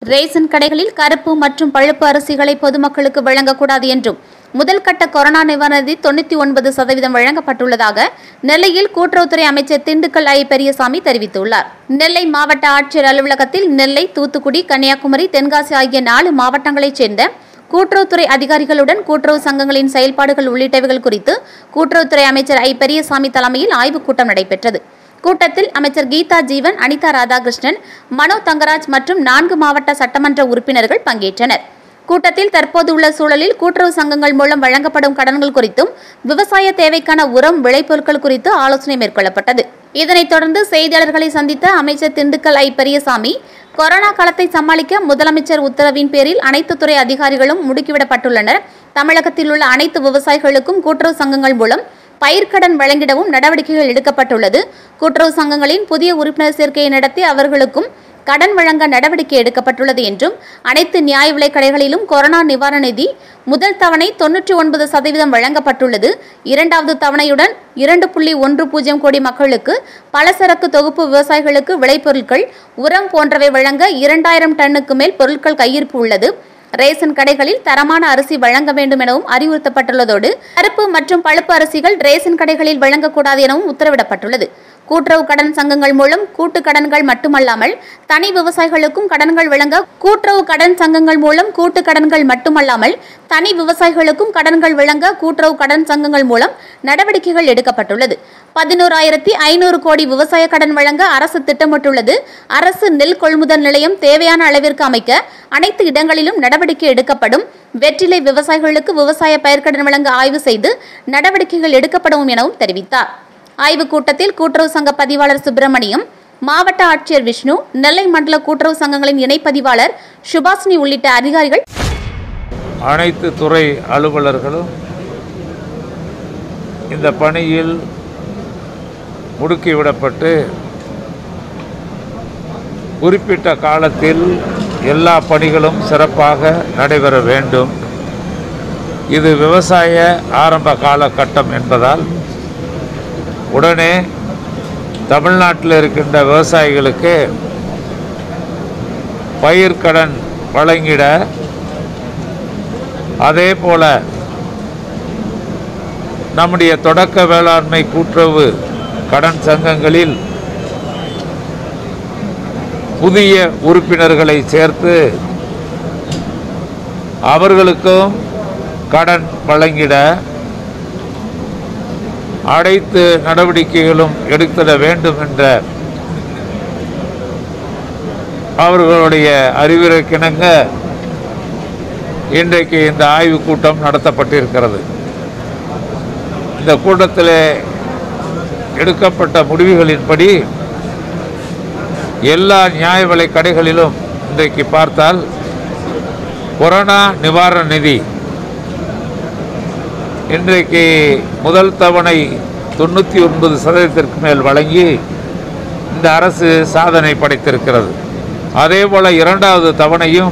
ration கடைகளில் கருப்பு மற்றும் பழுப்பு அரிசிகளை பொதுமக்களுக்கு வழங்கக்கூடாது என்றும் முதல் கட்ட கொரோனா நிவாரண நிதி தொண்ணூற்றி ஒன்பது சதவீதம் வழங்கப்பட்டுள்ளதாக நெல்லையில் கூட்டுறவுத்துறை அமைச்சர் திண்டுக்கல் ஐ பெரியசாமி தெரிவித்துள்ளார் நெல்லை மாவட்ட ஆட்சியர் அலுவலகத்தில் நெல்லை தூத்துக்குடி கன்னியாகுமரி தென்காசி ஆகிய நாலு மாவட்டங்களைச் சேர்ந்த கூட்டுறவுத்துறை அதிகாரிகளுடன் கூட்டுறவு சங்கங்களின் செயல்பாடுகள் உள்ளிட்டவைகள் குறித்து கூட்டுறவுத்துறை அமைச்சர் ஐ பெரியசாமி தலைமையில் ஆய்வுக் கூட்டம் நடைபெற்றது கூட்டத்தில் அமைச்சர் கீதா ஜீவன் அனிதா ராதாகிருஷ்ணன் மனோ தங்கராஜ் மற்றும் நான்கு மாவட்ட சட்டமன்ற உறுப்பினர்கள் பங்கேற்றனர் கூட்டத்தில் தற்போது உள்ள சூழலில் கூட்டுறவு சங்கங்கள் மூலம் வழங்கப்படும் கடன்கள் குறித்தும் விவசாய தேவைக்கான உரம் விளைபொருட்கள் குறித்து ஆலோசனை மேற்கொள்ளப்பட்டது இதனைத் தொடர்ந்து செய்தியாளர்களை சந்தித்த அமைச்சர் திண்டுக்கல் ஐ பெரியசாமி கொரோனா காலத்தை சமாளிக்க முதலமைச்சர் உத்தரவின் பேரில் அனைத்து துறை அதிகாரிகளும் முடுக்கிவிடப்பட்டுள்ளனர் தமிழகத்தில் உள்ள அனைத்து விவசாயிகளுக்கும் கூட்டுறவு சங்கங்கள் மூலம் பயிர்க்கடன் வழங்கிடவும் நடவடிக்கைகள் எடுக்கப்பட்டுள்ளது கூட்டுறவு சங்கங்களின் புதிய உறுப்பினர் சேர்க்கையை நடத்தி அவர்களுக்கும் கடன் வழங்க நடவடிக்கை எடுக்கப்பட்டுள்ளது என்றும் அனைத்து நியாய விலைக் கடைகளிலும் கொரோனா நிவாரண நிதி முதல் தவணை தொன்னூற்றி ஒன்பது சதவீதம் வழங்கப்பட்டுள்ளது இரண்டாவது தவணையுடன் இரண்டு புள்ளி ஒன்று பூஜ்ஜியம் கோடி மக்களுக்கு பலசரக்கு தொகுப்பு விவசாயிகளுக்கு விளைபொருட்கள் உரம் போன்றவை வழங்க இரண்டாயிரம் டன்னுக்கு மேல் பொருட்கள் கையிருப்பு உள்ளது ரேஷன் கடைகளில் தரமான அரிசி வழங்க வேண்டும் எனவும் அறிவுறுத்தப்பட்டுள்ளதோடு கருப்பு மற்றும் பழுப்பு அரிசிகள் ரேஷன் கடைகளில் வழங்கக்கூடாது எனவும் உத்தரவிடப்பட்டுள்ளது கூட்டுறவு கடன் சங்கங்கள் மூலம் கூட்டு கடன்கள் மட்டுமல்லாமல் தனி விவசாயிகளுக்கும் கடன்கள் வழங்க கூட்டுறவு கடன் சங்கங்கள் மூலம் கூட்டு கடன்கள் மட்டுமல்லாமல் தனி விவசாயிகளுக்கும் கடன்கள் வழங்க கூட்டுறவு கடன் சங்கங்கள் மூலம் நடவடிக்கைகள் எடுக்கப்பட்டுள்ளது பதினோராயிரத்தி ஐநூறு கோடி விவசாய கடன் வழங்க அரசு திட்டமிட்டுள்ளது அரசு நெல் கொள்முதல் நிலையம் தேவையான அளவிற்கு அமைக்க அனைத்து இடங்களிலும் நடவடிக்கை எடுக்கப்படும் வெற்றிலை விவசாயிகளுக்கு விவசாய பயிர்க்கடன் வழங்க ஆய்வு செய்து நடவடிக்கைகள் எடுக்கப்படும் எனவும் தெரிவித்தார் ஆய்வுக் கூட்டத்தில் கூட்டுறவு சங்க பதிவாளர் சுப்பிரமணியம் மாவட்ட ஆட்சியர் விஷ்ணு நெல்லை மண்டல கூட்டுறவு சங்கங்களின் இணைப்பதிவாளர் சுபாஷினி உள்ளிட்ட அதிகாரிகள் அனைத்து துறை அலுவலர்களும் இந்த பணியில் முடுக்கிவிடப்பட்டு குறிப்பிட்ட காலத்தில் எல்லா பணிகளும் சிறப்பாக நடைபெற வேண்டும் இது விவசாய ஆரம்ப காலகட்டம் என்பதால் உடனே தமிழ்நாட்டில் இருக்கின்ற விவசாயிகளுக்கு பயிர்க்கடன் வழங்கிட அதே போல நம்முடைய தொடக்க வேளாண்மை கூட்டுறவு கடன் சங்கங்களில் புதிய உறுப்பினர்களை சேர்த்து அவர்களுக்கும் கடன் வழங்கிட அனைத்து நடவடிக்கைகளும் எடுத்திட வேண்டும் என்ற அவர்களுடைய அறிவுரைக்கிணங்க இன்றைக்கு இந்த ஆய்வுக் கூட்டம் நடத்தப்பட்டிருக்கிறது இந்த கூட்டத்தில் எடுக்கப்பட்ட முடிவுகளின்படி எல்லா நியாய விலைக் கடைகளிலும் இன்றைக்கு பார்த்தால் கொரோனா நிவாரண நிதி இன்றைக்கு முதல் தவணை தொண்ணூற்றி ஒன்பது சதவீதத்திற்கு மேல் வழங்கி இந்த அரசு சாதனை படைத்திருக்கிறது அதே போல் இரண்டாவது தவணையும்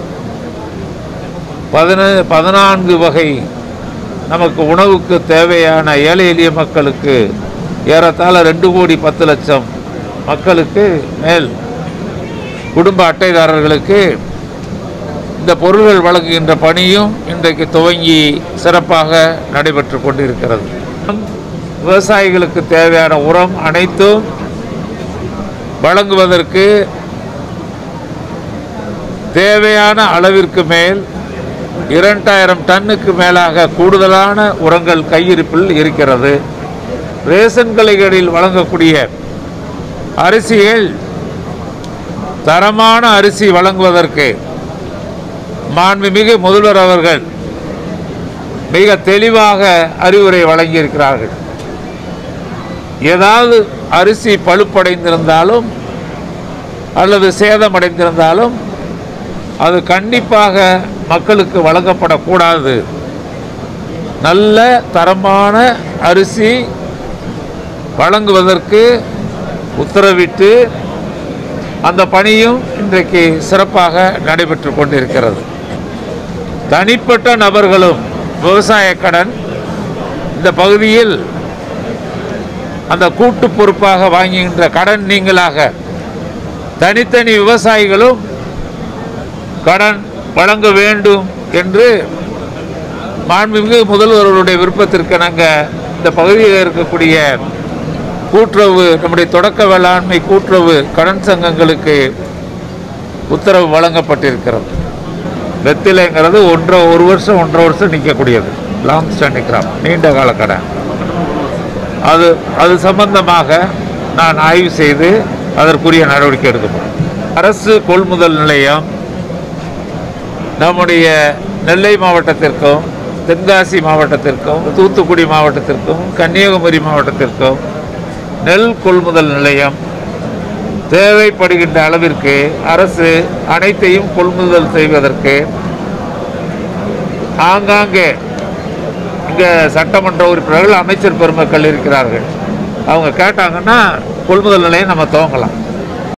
பதின பதினான்கு வகை நமக்கு உணவுக்கு தேவையான ஏழை எளிய மக்களுக்கு ஏறத்தாழ ரெண்டு கோடி பத்து லட்சம் மக்களுக்கு மேல் குடும்ப அட்டைதாரர்களுக்கு இந்த பொருள்கள் வழங்குகின்ற பணியும் இன்றைக்கு துவங்கி சிறப்பாக நடைபெற்று கொண்டிருக்கிறது விவசாயிகளுக்கு தேவையான உரம் அனைத்தும் வழங்குவதற்கு தேவையான அளவிற்கு மேல் இரண்டாயிரம் டன்னுக்கு மேலாக கூடுதலான உரங்கள் கையிருப்பில் இருக்கிறது ரேஷன் கடைகளில் வழங்கக்கூடிய அரிசிகள் தரமான அரிசி வழங்குவதற்கு மாண்புமிகு முதல்வர் அவர்கள் மிக தெளிவாக அறிவுரை வழங்கியிருக்கிறார்கள் ஏதாவது அரிசி பழுப்படைந்திருந்தாலும் அல்லது சேதமடைந்திருந்தாலும் அது கண்டிப்பாக மக்களுக்கு வழங்கப்படக்கூடாது நல்ல தரமான அரிசி வழங்குவதற்கு உத்தரவிட்டு அந்த பணியும் இன்றைக்கு சிறப்பாக நடைபெற்று கொண்டிருக்கிறது தனிப்பட்ட நபர்களும் விவசாய கடன் இந்த பகுதியில் அந்த கூட்டு பொறுப்பாக வாங்குகின்ற கடன் நீங்களாக தனித்தனி விவசாயிகளும் கடன் வழங்க வேண்டும் என்று மாண்புமிகு முதல்வர்களுடைய விருப்பத்திற்கிணங்க இந்த பகுதியில் இருக்கக்கூடிய கூட்டுறவு நம்முடைய தொடக்க வேளாண்மை கூட்டுறவு கடன் சங்கங்களுக்கு உத்தரவு வழங்கப்பட்டிருக்கிறது வெத்திலைங்கிறது ஒன்றரை ஒரு வருஷம் ஒன்றரை வருஷம் நிற்கக்கூடியது லாங் ஸ்டாண்டிங் கிராப் நீண்ட கால கடன் அது அது சம்பந்தமாக நான் ஆய்வு செய்து அதற்குரிய நடவடிக்கை எடுக்கப்படும் அரசு கொள்முதல் நிலையம் நம்முடைய நெல்லை மாவட்டத்திற்கும் தென்காசி மாவட்டத்திற்கும் தூத்துக்குடி மாவட்டத்திற்கும் கன்னியாகுமரி மாவட்டத்திற்கும் நெல் கொள்முதல் நிலையம் தேவைப்படுகின்ற அளவிற்கு அரசு அனைத்தையும் கொள்முதல் செய்வதற்கு ஆங்காங்கே இங்கே சட்டமன்ற உறுப்பினர்கள் அமைச்சர் பெருமக்கள் இருக்கிறார்கள் அவங்க கேட்டாங்கன்னா கொள்முதல் நிலையம் நம்ம துவங்கலாம்